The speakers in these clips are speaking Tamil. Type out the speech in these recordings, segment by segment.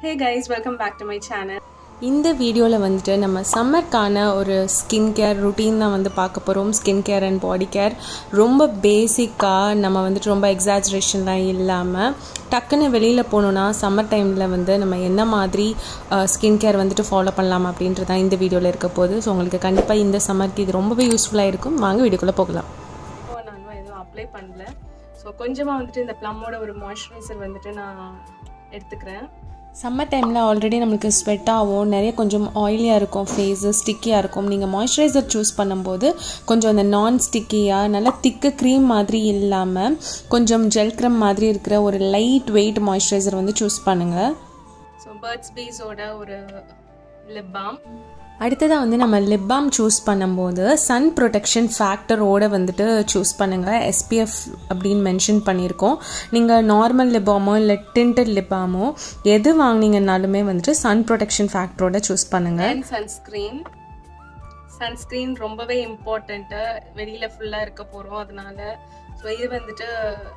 hey guys welcome back to my channel இந்த வீடியோவில் வந்துட்டு நம்ம சம்மர்க்கான ஒரு ஸ்கின் கேர் ருட்டீன் தான் வந்து பார்க்க போகிறோம் skin care and body care ரொம்ப பேசிக்காக நம்ம வந்துட்டு ரொம்ப எக்ஸாஜரேஷன்லாம் இல்லாமல் டக்குன்னு வெளியில் போகணுன்னா சம்மர் டைமில் வந்து நம்ம என்ன மாதிரி ஸ்கின் கேர் வந்துட்டு ஃபாலோ பண்ணலாம் அப்படின்றது தான் இந்த வீடியோவில் இருக்க போகுது ஸோ உங்களுக்கு கண்டிப்பாக இந்த சம்மருக்கு இது ரொம்பவே யூஸ்ஃபுல்லாக இருக்கும் வாங்க வீடியோக்குள்ளே போகலாம் இப்போ நான் எதுவும் அப்ளை பண்ணல ஸோ கொஞ்சமாக வந்துட்டு இந்த ப்ளம்மோட ஒரு மாய்ஸ்சரைசர் வந்துட்டு நான் எடுத்துக்கிறேன் சம்மர் டைமில் ஆல்ரெடி நம்மளுக்கு ஸ்வெட் ஆகும் நிறைய கொஞ்சம் ஆயிலியாக இருக்கும் ஃபேஸு ஸ்டிக்கியாக இருக்கும் நீங்கள் மாய்ஸ்சரைசர் சூஸ் பண்ணும்போது கொஞ்சம் அந்த நான் ஸ்டிக்கியாக நல்லா திக்கு க்ரீம் மாதிரி இல்லாமல் கொஞ்சம் ஜெல் க்ரம் மாதிரி இருக்கிற ஒரு லைட் வெயிட் மாய்ஸ்சரைசர் வந்து சூஸ் பண்ணுங்கள் ஸோ பேர்ட்ஸ் பீஸோட ஒரு லிப் பாம் அடுத்ததாக வந்து நம்ம லிப் பாம் சூஸ் பண்ணும்போது சன் ப்ரொடெக்ஷன் ஃபேக்டரோட வந்துட்டு சூஸ் பண்ணுங்கள் எஸ்பிஎஃப் அப்படின்னு மென்ஷன் பண்ணியிருக்கோம் நீங்கள் நார்மல் லிப் பாமோ இல்லை டிண்டட் லிப் பாமோ எது வாங்கினீங்கனாலுமே வந்துட்டு சன் ப்ரொடெக்ஷன் ஃபேக்டரோட சூஸ் பண்ணுங்கள் அண்ட் சன்ஸ்க்ரீன் சன்ஸ்க்ரீன் ரொம்பவே இம்பார்ட்டண்ட்டு வெளியில் ஃபுல்லாக இருக்க போகிறோம் அதனால ஸோ இது வந்துட்டு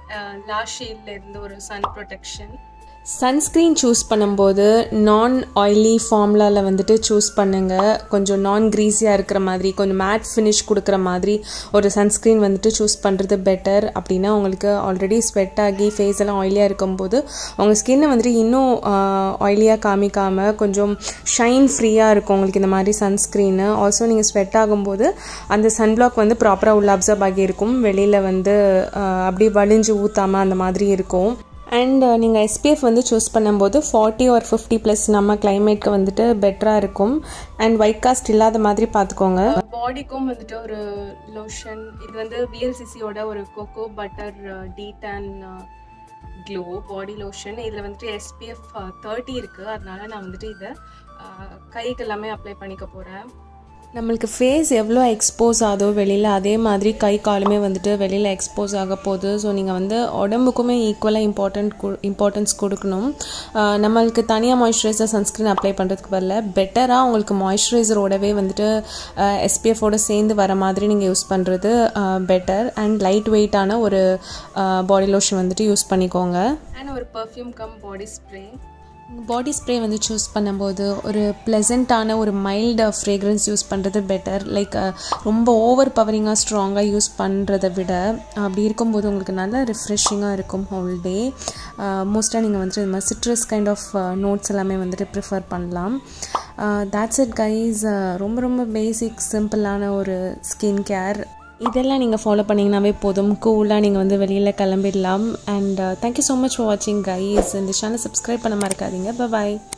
லாஷீல்ல இருந்து ஒரு சன் ப்ரொடெக்ஷன் சன்ஸ்க்ரீன் சூஸ் பண்ணும்போது நான் ஆயிலி ஃபார்முலாவில் வந்துட்டு சூஸ் பண்ணுங்கள் கொஞ்சம் நான் க்ரீஸியாக இருக்கிற மாதிரி கொஞ்சம் மேட் ஃபினிஷ் கொடுக்குற மாதிரி ஒரு சன்ஸ்க்ரீன் வந்துட்டு சூஸ் பண்ணுறது பெட்டர் அப்படின்னா உங்களுக்கு ஆல்ரெடி ஸ்வெட் ஆகி ஃபேஸ் எல்லாம் ஆயிலியாக இருக்கும்போது உங்கள் ஸ்கின்னை வந்துட்டு இன்னும் ஆயிலியாக காமிக்காமல் கொஞ்சம் ஷைன் ஃப்ரீயாக இருக்கும் உங்களுக்கு இந்த மாதிரி சன்ஸ்க்ரீனு ஆல்சோ நீங்கள் ஸ்வெட் ஆகும்போது அந்த சன்பிளாக் வந்து ப்ராப்பராக உள்ள அப்சர்வ் ஆகியிருக்கும் வெளியில் வந்து அப்படி வலிஞ்சு ஊற்றாமல் அந்த மாதிரி இருக்கும் அண்ட் நீங்கள் எஸ்பிஎஃப் வந்து சூஸ் பண்ணும்போது ஃபார்ட்டி ஒரு ஃபிஃப்டி ப்ளஸ் நம்ம கிளைமேட்க்கு வந்துட்டு பெட்டராக இருக்கும் அண்ட் ஒயிட் காஸ்ட் இல்லாத மாதிரி பார்த்துக்கோங்க பாடிக்கும் வந்துட்டு ஒரு லோஷன் இது வந்து விஎல்சிசியோட ஒரு cocoa butter detan glow body lotion இதில் வந்துட்டு எஸ்பிஎஃப் தேர்ட்டி இருக்குது அதனால நான் வந்துட்டு இதை கைக்கு எல்லாமே அப்ளை பண்ணிக்க போகிறேன் நம்மளுக்கு ஃபேஸ் எவ்வளோ எக்ஸ்போஸ் ஆகுதோ வெளியில் அதே மாதிரி கை காலுமே வந்துட்டு வெளியில் எக்ஸ்போஸ் ஆக போகுது ஸோ நீங்கள் வந்து உடம்புக்குமே ஈக்குவலாக இம்பார்ட்டன்ட் இம்பார்ட்டன்ஸ் கொடுக்கணும் நம்மளுக்கு தனியாக மாய்ஸ்சரைசர் சன்ஸ்க்ரீன் அப்ளை பண்ணுறதுக்கு பதில் பெட்டராக உங்களுக்கு மாய்ஸ்சரைசரோடவே வந்துட்டு எஸ்பிஎஃபோடு சேர்ந்து வர மாதிரி நீங்கள் யூஸ் பண்ணுறது பெட்டர் அண்ட் லைட் வெயிட்டான ஒரு பாடி லோஷன் வந்துட்டு யூஸ் பண்ணிக்கோங்க அண்ட் ஒரு perfume cum body spray body spray வந்து சூஸ் பண்ணும்போது ஒரு ப்ளசண்ட்டான ஒரு மைல்டு ஃப்ரேக்ரன்ஸ் யூஸ் பண்ணுறது பெட்டர் லைக் ரொம்ப ஓவர் பவரிங்காக ஸ்ட்ராங்காக யூஸ் பண்ணுறதை விட அப்படி இருக்கும்போது உங்களுக்கு நல்லா ரிஃப்ரெஷிங்காக இருக்கும் ஹோல் டே மோஸ்ட்டாக நீங்கள் வந்துட்டு இது மாதிரி சிட்ரஸ் கைண்ட் ஆஃப் நோட்ஸ் எல்லாமே வந்துட்டு ப்ரிஃபர் பண்ணலாம் தேட்ஸ் இட் கைஸ் ரொம்ப ரொம்ப பேசிக் சிம்பிளான ஒரு ஸ்கின் கேர் இதெல்லாம் நீங்கள் ஃபாலோ பண்ணிங்கனாவே போதும் கூலாக நீங்கள் வந்து வெளியில் கிளம்பிடலாம் and thank you so much for வாட்சிங் கைஸ் இந்த சேனல் சப்ஸ்கிரைப் பண்ண மறக்காதீங்க பாய்